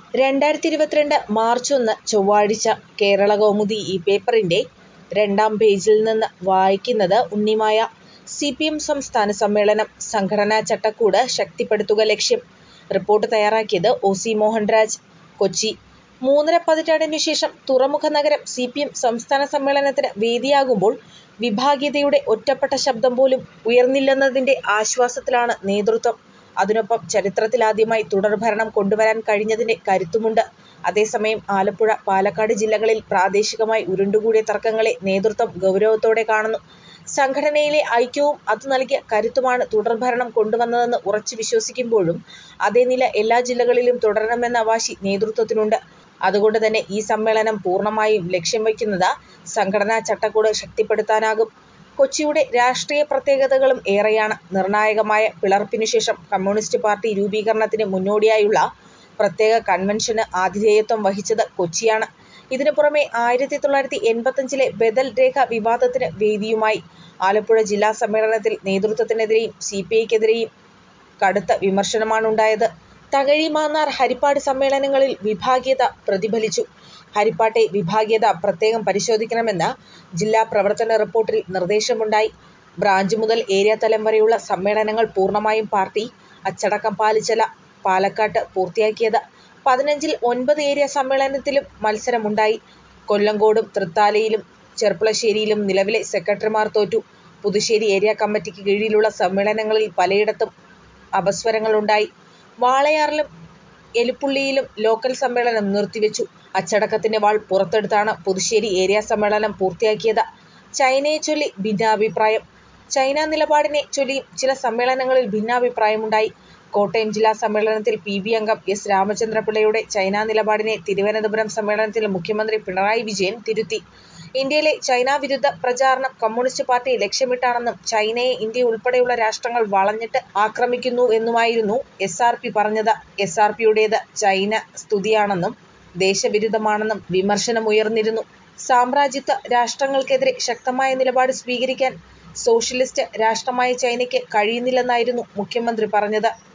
രണ്ടായിരത്തി ഇരുപത്തിരണ്ട് മാർച്ച് ഒന്ന് ചൊവ്വാഴ്ച കേരളകൗമുദി ഈ പേപ്പറിൻ്റെ രണ്ടാം പേജിൽ നിന്ന് വായിക്കുന്നത് ഉണ്ണിമായ. സി പി എം സംസ്ഥാന സമ്മേളനം സംഘടനാ ചട്ടക്കൂട് ശക്തിപ്പെടുത്തുക ലക്ഷ്യം. റിപ്പോർട്ട് തയ്യാറാക്കിയത് ഒ. സി. മോഹൻരാജ്, കൊച്ചി. മൂന്നര പതിറ്റാണ്ടിനുശേഷം തുറമുഖ നഗരം സി പി എം സംസ്ഥാന സമ്മേളനത്തിന് വേദിയാകുമ്പോൾ വിഭാഗീയതയുടെ ഒറ്റപ്പെട്ട ശബ്ദം പോലും ഉയർന്നില്ലെന്നതിൻ്റെ ആശ്വാസത്തിലാണ് നേതൃത്വം. അതിനൊപ്പം ചരിത്രത്തിലാദ്യമായി തുടർഭരണം കൊണ്ടുവരാൻ കഴിഞ്ഞതിൻ്റെ കരുത്തുമുണ്ട്. അതേസമയം ആലപ്പുഴ, പാലക്കാട് ജില്ലകളിൽ പ്രാദേശികമായി ഉരുണ്ടുകൂടിയ തർക്കങ്ങളെ നേതൃത്വം ഗൗരവത്തോടെ കാണുന്നു. സംഘടനയിലെ ഐക്യവും അതു നൽകിയ കരുത്തുമാണ് തുടർഭരണം കൊണ്ടുവന്നതെന്ന് ഉറച്ചു വിശ്വസിക്കുമ്പോഴും അതേ നില എല്ലാ ജില്ലകളിലും തുടരണമെന്ന വാശി നേതൃത്വത്തിനുണ്ട്. അതുകൊണ്ടുതന്നെ ഈ സമ്മേളനം പൂർണ്ണമായും ലക്ഷ്യം വയ്ക്കുന്നത് സംഘടനാ ചട്ടക്കൂട് ശക്തിപ്പെടുത്താനാകും. കൊച്ചിയുടെ രാഷ്ട്രീയ പ്രത്യേകതകളും ഏറെയാണ്. നിർണായകമായ പിളർപ്പിനുശേഷം കമ്മ്യൂണിസ്റ്റ് പാർട്ടി രൂപീകരണത്തിന് മുന്നോടിയായുള്ള പ്രത്യേക കൺവെൻഷന് ആതിഥേയത്വം വഹിച്ചത് കൊച്ചിയാണ്. ഇതിനു പുറമെ ആയിരത്തി തൊള്ളായിരത്തി എൺപത്തഞ്ചിലെ ബദൽ രേഖ വിവാദത്തിന് വേദിയുമായി. ആലപ്പുഴ ജില്ലാ സമ്മേളനത്തിൽ നേതൃത്വത്തിനെതിരെയും സി പി ഐക്കെതിരെയും കടുത്ത വിമർശനമാണുണ്ടായത്. തകഴി, മാന്നാർ, ഹരിപ്പാട് സമ്മേളനങ്ങളിൽ വിഭാഗീയത പ്രതിഫലിച്ചു. ഹരിപ്പാട്ടെ വിഭാഗീയത പ്രത്യേകം പരിശോധിക്കണമെന്ന് ജില്ലാ പ്രവർത്തന റിപ്പോർട്ടിൽ നിർദ്ദേശമുണ്ടായി. ബ്രാഞ്ച് മുതൽ ഏരിയ തലം വരെയുള്ള സമ്മേളനങ്ങൾ പൂർണ്ണമായും പാർട്ടി അച്ചടക്കം പാലിച്ചല്ല പാലക്കാട്ട് പൂർത്തിയാക്കിയത്. പതിനഞ്ചിൽ ഒൻപത് ഏരിയ സമ്മേളനത്തിലും മത്സരമുണ്ടായി. കൊല്ലങ്കോടും തൃത്താലയിലും ചെർപ്പുളശ്ശേരിയിലും നിലവിലെ സെക്രട്ടറിമാർ തോറ്റു. പുതുശ്ശേരി ഏരിയ കമ്മിറ്റിക്ക് കീഴിലുള്ള സമ്മേളനങ്ങളിൽ പലയിടത്തും അപസ്വരങ്ങളുണ്ടായി. വാളയാറിലും എലിപ്പുള്ളിയിലും ലോക്കൽ സമ്മേളനം നിർത്തിവച്ചു. അച്ചടക്കത്തിൻ്റെ വാൾ പുറത്തെടുത്താണ് പുതുശ്ശേരി ഏരിയ സമ്മേളനം പൂർത്തിയാക്കിയത്. ചൈനയെച്ചൊല്ലി ഭിന്നാഭിപ്രായം ചൈനാ നിലപാടിനെ ചൊല്ലിയും ചില സമ്മേളനങ്ങളിൽ ഭിന്നാഭിപ്രായമുണ്ടായി. കോട്ടയം ജില്ലാ സമ്മേളനത്തിൽ പി ബി അംഗം എസ് രാമചന്ദ്രപിള്ളയുടെ ചൈനാ നിലപാടിനെ തിരുവനന്തപുരം സമ്മേളനത്തിൽ മുഖ്യമന്ത്രി പിണറായി വിജയൻ തിരുത്തി. ഇന്ത്യയിലെ ചൈനാ വിരുദ്ധ പ്രചാരണം കമ്മ്യൂണിസ്റ്റ് പാർട്ടി ലക്ഷ്യമിട്ടാണെന്നും ചൈനയെ ഇന്ത്യ ഉൾപ്പെടെയുള്ള രാഷ്ട്രങ്ങൾ വളഞ്ഞിട്ട് ആക്രമിക്കുന്നുവെന്നുമായിരുന്നു എസ് ആർ പി പറഞ്ഞത്. എസ് ആർ പിയുടേത് ചൈന സ്തുതിയാണെന്നും ദേശവിരുദ്ധമാണെന്നും വിമർശനമുയർന്നിരുന്നു. സാമ്രാജ്യത്വ രാഷ്ട്രങ്ങൾക്കെതിരെ ശക്തമായ നിലപാട് സ്വീകരിക്കാൻ സോഷ്യലിസ്റ്റ് രാഷ്ട്രമായ ചൈനയ്ക്ക് കഴിയുന്നില്ലെന്നായിരുന്നു മുഖ്യമന്ത്രി പറഞ്ഞത്.